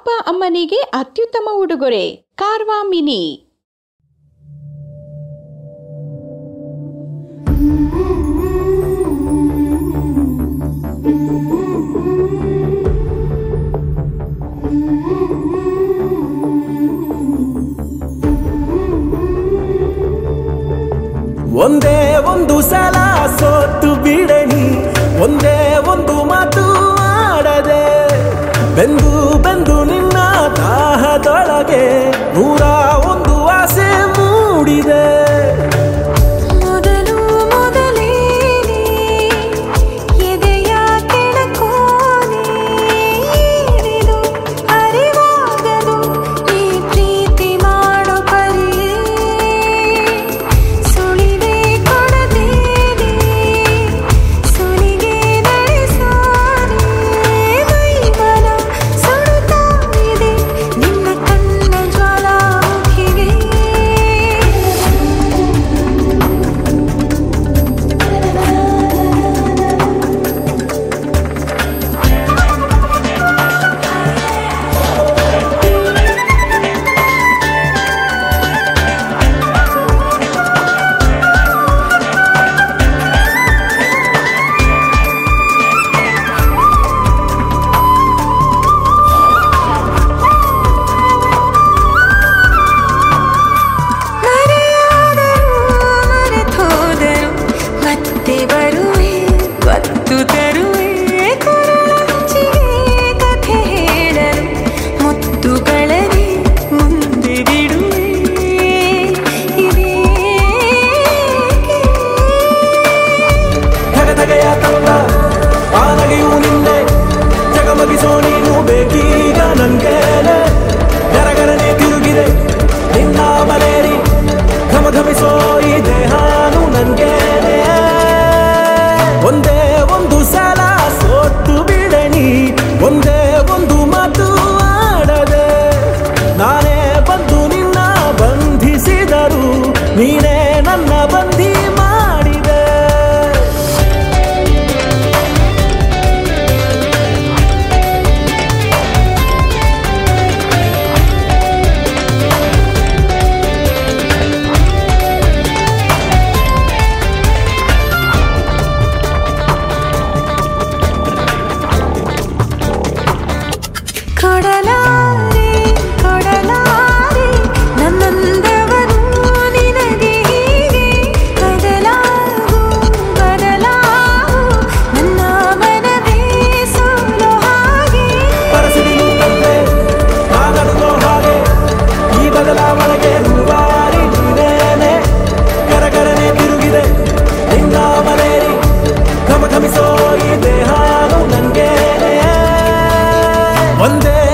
ಅಪ್ಪ ಅಮ್ಮನಿಗೆ ಅತ್ಯುತ್ತಮ ಉಡುಗೊರೆ ಕಾರ್ವಾ ಮಿನಿ ಒಂದೇ ಒಂದು ಸಲ ಸೋತು ಬಿಡಣಿ ಒಂದೇ ಒಂದು ಮಾತು ಆಡದೆ ಬೆಂದು ಬೆಂದು ನಿನ್ನ ದಾಹದೊಳಗೆ ನೂರ ಒಂದು ಆಸೆ ಮೂಡಿದೆ ಮೊದಲು ಮೊದಲೇನೆ ಎದೆಯ ಕೆಳಕೋನೆ ಏನಿದು ಅರಿವಾಗದು ಈ ಪ್ರೀತಿ ಮಾಡೋ ಪರಿಯೇ ಸುಳಿವೆ ಕೊಡದೇನೆ ಸುಲಿಗೆ ನಡೆಸೋನೆ ಮೈಮನ ಸುಡುತ್ತಾ ಇದೆ ನಿನ್ನ ಕಣ್ಣ ಜ್ವಾಲಾಮುಖಿಗೆ ಮರೆಯಾದರೂ ಮರೆತೋದರು ಮತ್ತೆ ಬರುವೆ ಗೊತ್ತು ತರುವೆ ಕೊರಳಂಚಿಗೆ ಕಥೆ ಹೇಳಲು ಮುತ್ತುಗಳನೆ ಮುಂದೆ ಬಿಡುವೆ ಇದೇಕೆ ಧಗಧಗೆಯ ತಂದ ಆನಗೆಯು ನಿನ್ನೆ ಜಗಮಗಿಸೋ ನೀನು ಬೇಕೀಗ ನನ್ಗೇನೆ ಗರಗರನೆ ತಿರುಗಿದೆ ನಿನ್ನ ಮನೇರಿ ಘಮಘಮಿಸೋ ಈ ದೇಹಾನು ನನ್ಗೇನೆ ಒಂದೇ ಒಂದು ಸಲ ಸೋತು ಬಿಡಣಿ ಒಂದೇ ಒಂದು ಮಾತು ಆಡದೆ ನಾನೇ ಬಂದು ನಿನ್ನ ಬಂಧಿಸಿದರು ನೀನೇ ನನ್ನ ಬಂಧಿ ಮಾಡಿದೆ ಕೊಡಲಾರೆ ಕೊಡಲಾರೆ ನನ್ನಂದವನ್ನು ನಿನಗೆ ಹೀಗೆ ಬದಲಾಗು ಬದಲಾಗು ನನ್ನ ಮನವೇ ಸೋಲೋ ಹಾಗೆ ಪರಸಿಡಿಲು ತಂದೆ ನಾನಡುಗೋ ಹಾಗೆ ಈ ಬದಲಾವಣೆಗೆ ರೂವಾರಿ ನೀನೇನೆ ಕರಕರನೆ ತಿರುಗಿದೆ ನಿನ್ನ ಮನೇರಿ ಘಮ ಘಮಿಸೋ ಈ ದೇಹಾನು ನನ್ಗೇನೆ ಒಂದೇ